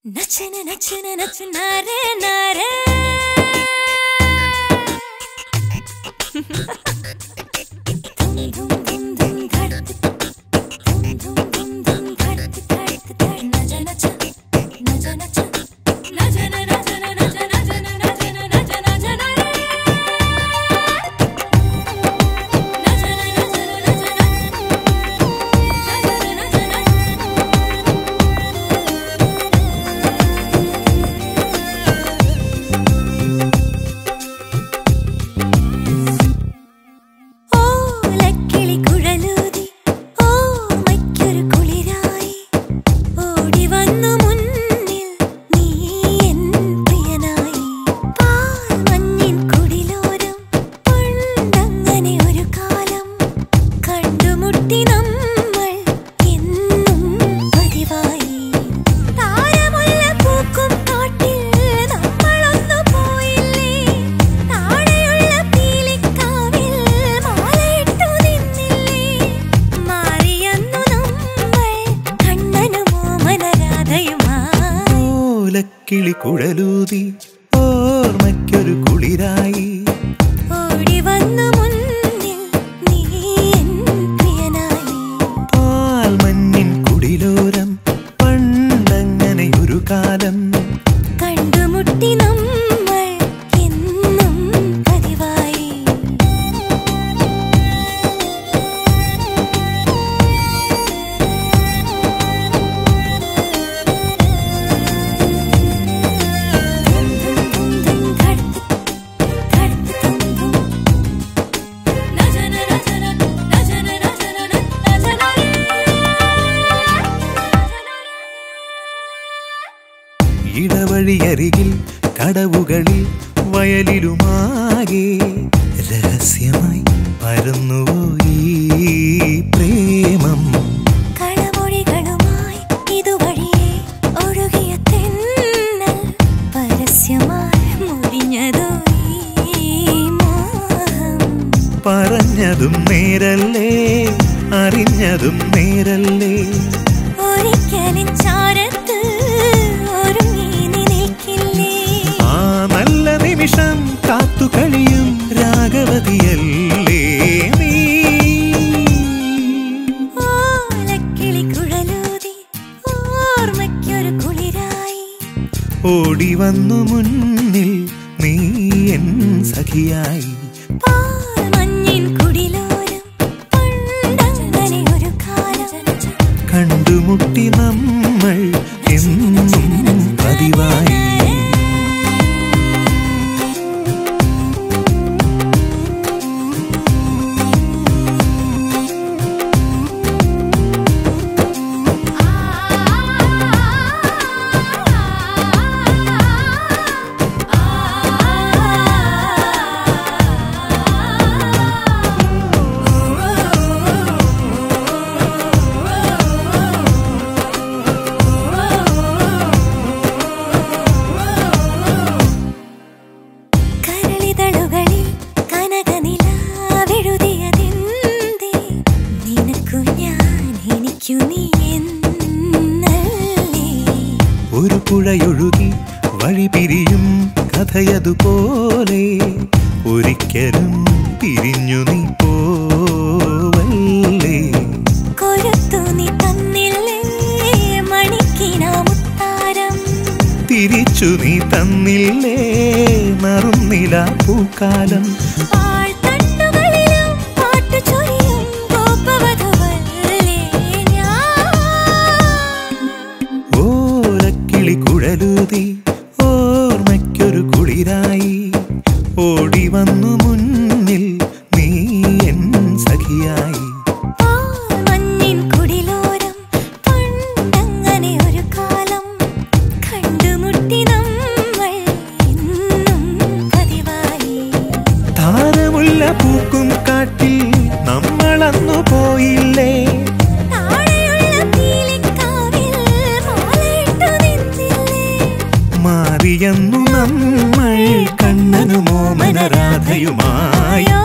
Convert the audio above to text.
നച്ചന നച്ചന നച്ച നാരേ നാരേ ധും ധും ധും ധും ധടത് ധും ധും ധും ധും ധടത് ധടത് ധട നജ നച്ച നജ നച്ച നജന നജന നജ നജന നജന നജ നജന നജന നജന നജന നജന നജന ഓലക്കിളി കുഴലൂതി ഓർമ്മയ്ക്കൊരു കുളിരായി ഓടി വന്നു മുന്നിൽ നീ എൻ പ്രിയനായി പാൽമഞ്ഞിൻ കുടിലോരം പണ്ടങ്ങനെ ഒരു കാലം കണ്ടുമുട്ടി നമ്മൾ എന്നും പതിവായി താരമുല്ല പൂക്കും കാട്ടിൽ നമ്മളൊന്നു പോയില്ലേ താഴെയുള്ള പീലിക്കാവിൽ മാലയിട്ടു നിന്നില്ലേ മാറിയന്നു നമ്മൾ കണ്ണനുമോ മനരാധയുമായി ഓലക്കിളി കുഴലൂതി ഓർമ്മയ്ക്കൊരു കുളിരായി ഓടി വന്നു മുന്നിൽ നീ എൻ പ്രിയനായി പാൽമഞ്ഞിൻ കുടിലോരം പണ്ടങ്ങനെ ഒരു കാലം കണ്ടുമുട്ടി നമ്മൾ എന്നും പതിവായി ധും ധും ധും ധും ധടത് ധടത് ധും ധും നജന നജന നജന നജന നജന ഇടവഴിയരികിൽ കടവുകളിൽ വയലിലുമാകെ രഹസ്യമായി പരന്നുപോയി പ്രേമം കളമൊഴികളുമായി ഇതുവഴിയേ ഒഴുകിയ തെന്നൽ പരസ്യമായി മുറിഞ്ഞതോ ഈ മോഹം പറഞ്ഞതും നേരല്ലേ അറിഞ്ഞതും നേരല്ലേ ഒരിക്കലും ചാരത്ത് ഒരുങ്ങി നീ നിൽക്കില്ലേ ആ നല്ല നിമിഷം കാത്തു കഴിയും രാഗവതിയല്ലേ നീ ഓലക്കിളി കുഴലൂതി ഓർമ്മയ്ക്കൊരു കുളിരായി ഓടി വന്നു മുന്നിൽ നീ എൻ സഖിയായി പാൽമഞ്ഞിൻ കുടിലോരം പണ്ടങ്ങനെ ഒരു കാലം കണ്ടുമുട്ടി നമ്മൾ എന്നും പതിവായി കരളിതളുകളിൽ കനകനിലാവെഴുതിയതെന്തേ നിനക്കു ഞാൻ എനിക്കു നീ എന്നല്ലേ ഒരു പുഴയൊഴുകി വഴി പിരിയും കഥയതുപോലെ ഒരിക്കലും പിരിഞ്ഞു നീ പോവല്ലേ കൊരുത്തു നീ തന്നില്ലേ മണിക്കിനാമുത്താരം തിരിച്ചു നീ തന്നില്ലേ നറുന്നില പൂക്കാലം പാഴ്ത്തണ്ടുകളിലും പാട്ടു ചൊരിയും ഗോപവധുവല്ലേ ഞാൻ ഓലക്കിളി കുഴലൂതി ഓർമ്മയ്ക്കൊരു കുളിരായി ഓടി വന്നു മുന്നിൽ നീ എൻ സഖിയായി മഞ്ഞിൻ കുടിലോരം പണ്ടങ്ങനെ ഒരു കാലം കണ്ടുമുട്ടി നമ്മൾ ഇന്നും പതിവായി താരമുല്ല പൂക്കും കാട്ടിൽ നമ്മളന്നു പോയില്ലേ താഴെയുള്ള പീലിക്കാവിൽ മാലയിട്ടു നിന്നില്ലേ മാറിയെന്നു നമ്മൾ കണ്ണനുമോ മനരാധയുമായോ